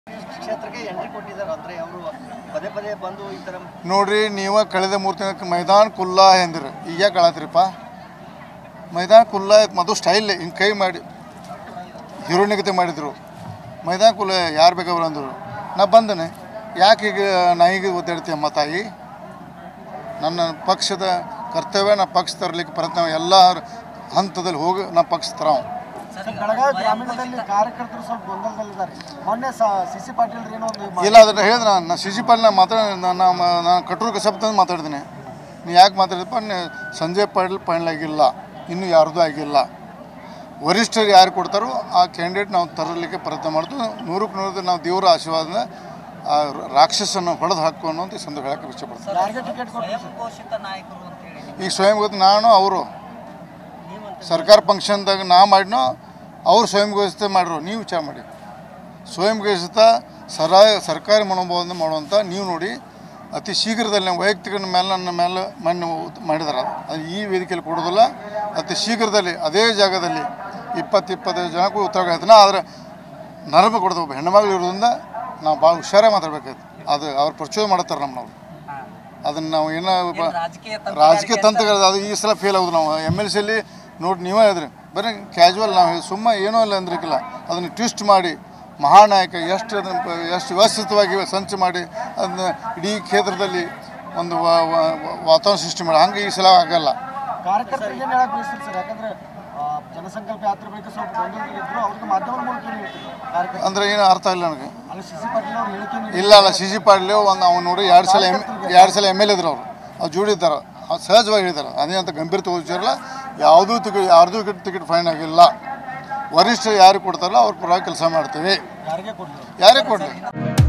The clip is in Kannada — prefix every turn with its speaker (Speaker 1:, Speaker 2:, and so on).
Speaker 1: ಕ್ಷೇತ್ರಕ್ಕೆ ಎಂಟ್ರಿ ಕೊಟ್ಟಿದ್ದಾರೆ ಅಂದ್ರೆ ಅವರು ಪದೇ ಪದೇ ಬಂದು ಈ ತರ
Speaker 2: ನೋಡ್ರಿ ನೀವ ಕಳೆದ ಮೂರು ತಿಂಗಳ ಮೈದಾನ ಕುಲ್ಲಾ ಎಂದಿರಿ ಈಗ ಯಾಕೆ ಆಳತ್ರಿಪ್ಪ ಮೈದಾನ ಕುಲ್ಲಾ ಮದು ಸ್ಟೈಲ್ ಹಿಂಗೆ ಕೈ ಮಾಡಿ ಹೀರೋನಿಗತೆ ಮಾಡಿದ್ರು ಮೈದಾನ ಕುಲ್ಲ ಯಾರು ಬೇಕಾದ್ರು ಅಂದರು ನಾ ಬಂದನೆ ಯಾಕೆ ಈಗ ನಾಯಿಗೆ ಒದ್ದಾಡ್ತೀಯಮ್ಮ ತಾಯಿ ನನ್ನ ಪಕ್ಷದ ಕರ್ತವ್ಯ ನಾ ಪಕ್ಷ ತರಲಿಕ್ಕೆ ಪ್ರಯತ್ನ ಎಲ್ಲ ಹಂತದಲ್ಲಿ ಹೋಗಿ ನಾ ಪಕ್ಷ ತರಾವ್
Speaker 1: ಬೆಳಗಾವಿ ಗ್ರಾಮೀಣದಲ್ಲಿ ಕಾರ್ಯಕರ್ತರು ಸ್ವಲ್ಪ ಗೊಂದಲದಲ್ಲಿದ್ದಾರೆ ಮೊನ್ನೆ ಸಿಸಿ ಪಾಟೀಲ್ ಏನೋ ಒಂದು
Speaker 2: ಇಲ್ಲ ಅದನ್ನ ಹೇಳಿದ್ರೆ ನಾನು ನಾ ಸಿ ಸಿ ಪಾಲ್ ನಾ ಮಾತಾಡ ನಾನು ನಾನು ಕಟೂರು ಕಸಬ್ತ ಮಾತಾಡಿದ್ದೀನಿ ನೀ ಯಾಕೆ ಮಾತಾಡಿದಪ್ಪ ನೀ ಸಂಜಯ್ ಪಾಟೀಲ್ ಫೈನಲ್ ಆಗಿಲ್ಲ ಇನ್ನೂ ಯಾರ್ದು ಆಗಿಲ್ಲ ವರಿಷ್ಠರು ಯಾರು ಕೊಡ್ತಾರೋ ಆ ಕ್ಯಾಂಡಿಡೇಟ್ ನಾವು ತರಲಿಕ್ಕೆ ಪ್ರಯತ್ನ ಮಾಡ್ತೀವಿ ನೂರಕ್ಕೆ ನೂರಕ್ಕೆ ನಾವು ದೇವರ ಆಶೀರ್ವಾದನ ಆ ರಾಕ್ಷಸನ್ನು ಹೊಡೆದು ಹಾಕು ಅನ್ನೋದು ಈ ಸಂದರ್ಭ ಹೇಳಕ್ಕೆ ಇಷ್ಟಪಡ್ತೀನಿ
Speaker 1: ಯಾರಿಗೆ ಟಿಕೆಟ್ ಕೊಟ್ಟು
Speaker 3: ಘೋಷಿತ ನಾಯಕರು ಅಂತ ಹೇಳಿ
Speaker 2: ಈಗ ಸ್ವಯಂ ಗೊತ್ತು ನಾನು ಅವರು ಸರ್ಕಾರ ಫಂಕ್ಷನ್ದಾಗ ನಾ ಮಾಡಿನೋ ಅವ್ರು ಸ್ವಯಂ ಘೋಷಿತ ಮಾಡಿರೋ ನೀವು ವಿಚಾರ ಮಾಡಿ ಸ್ವಯಂ ಘೋಷಿತ ಸರ ಸರ್ಕಾರಿ ಮನೋಭಾವದಿಂದ ಮಾಡುವಂಥ ನೀವು ನೋಡಿ ಅತಿ ಶೀಘ್ರದಲ್ಲಿ ನಮ್ಮ ವೈಯಕ್ತಿಕ ಮೇಲೆ ನನ್ನ ಮೇಲೆ ಮಣ್ಣು ಮಾಡಿದಾರೆ ಅದು ಈ ವೇದಿಕೆಯಲ್ಲಿ ಕೊಡೋದಿಲ್ಲ ಅತಿ ಶೀಘ್ರದಲ್ಲಿ ಅದೇ ಜಾಗದಲ್ಲಿ ಇಪ್ಪತ್ತು ಇಪ್ಪತ್ತೈದು ಜನಕ್ಕೂ ಉತ್ತರ ಹೇಳ್ತಾನೆ ಆದರೆ ನರಬ ಕೊಡೋದು ಒಬ್ಬ ಹೆಣ್ಮಗಳು ಇರೋದ್ರಿಂದ ನಾವು ಭಾಳ ಹುಷಾರಾಗಿ ಮಾತಾಡ್ಬೇಕಾಯ್ತು ಅದು ಅವ್ರು ಪ್ರಚೋದನೆ ಮಾಡ್ತಾರೆ ನಮ್ಮನ್ನು ಅದನ್ನು ನಾವು ಏನೋ ಒಬ್ಬ
Speaker 3: ರಾಜಕೀಯ
Speaker 2: ರಾಜಕೀಯ ತಂತ್ರಗಳು ಅದು ಈ ಸಲ ಫೇಲ್ ಆಗೋದು ನಾವು ಎಮ್ ಎಲ್ ಸಿಯಲ್ಲಿ ನೋಡಿ ನೀವೇ ಹೇಳಿದ್ರಿ ಬರೀ ಕ್ಯಾಶುವಲ್ ನಾವು ಸುಮ್ಮ ಏನೋ ಇಲ್ಲ ಅಂದ್ರಿಕಿಲ್ಲ ಅದನ್ನು ಟ್ವಿಸ್ಟ್ ಮಾಡಿ ಮಹಾನಾಯಕ ಎಷ್ಟು ಅದನ್ನ ಪ- ಎಷ್ಟು ವ್ಯವಸ್ಥಿತವಾಗಿ ಸಂಚು ಮಾಡಿ ಅದನ್ನ ಇಡೀ ಕ್ಷೇತ್ರದಲ್ಲಿ ಒಂದು ವಾ- ವಾ- ವಾ- ವಾತಾವರಣ ಸೃಷ್ಟಿ ಮಾಡಿ ಹಂಗೆ ಈ ಸಲ ಆಗಲ್ಲ
Speaker 1: ಕಾರ್ಯಕರ್ತರಿಗೆ ಏನು ಹೇಳಕ್ ಬಯಸ್ತೀರಿ ಸರ್ ಯಾಕಂದ್ರೆ ಆ, ಜನಸಂಕಲ್ಪ ಯಾತ್ರೆ ಬಳಿಕ ಸ್ವಲ್ಪ ಗೊಂದಲದಲ್ಲಿದ್ರು ಅವ್ರಿಗೆ ಮಾಧ್ಯಮದ ಮೂಲಕ ಏನು ಹೇಳ್ತೀರಿ ಕಾರ್ಯಕರ್ತರು
Speaker 2: ಅಂದರೆ ಏನು ಅರ್ಥ ಇಲ್ಲ ನನಗೆ
Speaker 1: ಅಲ್ಲಿ ಸಿಸಿ ಪಾಟೀಲ್ ಅವ್ರು ಹೇಳಿಕೆ ನೀಡಿ-
Speaker 2: ಇಲ್ಲ ಅಲ್ಲ ಸಿ ಸಿ ಪಾಟೀಲ್ ಒಂದು ಅವ್ನು ನೋಡಿ ಎರಡು ಸಲ ಎಮ್ ಎರಡು ಸಲ ಎಮ್ ಎಲ್ ಇದ್ರು ಅವರು ಅವ್ರು ಜೋಡಿದ್ದಾರೆ ಅವ್ರು ಸಹಜವಾಗಿ ಹೇಳಿದ್ದಾರೆ ಅದೇ ಅಂತ ಗಂಭೀರ ತಗೋಚಿರಲ್ಲ ಯಾವುದೂ ಟಿಕೆಟ್ ಯಾರ್ದೂ ಟಿಕೆಟ್ ಫೈನ್ ಆಗಿಲ್ಲ ವರಿಷ್ಠರು ಯಾರು ಕೊಡ್ತಾರಲ್ಲ ಅವ್ರ ಪರವಾಗಿ ಕೆಲಸ ಮಾಡ್ತೀವಿ
Speaker 1: ಯಾರಿಗೆ ಕೊಡ್ಲಿ
Speaker 2: ಯಾರೇ ಕೊಡಲಿ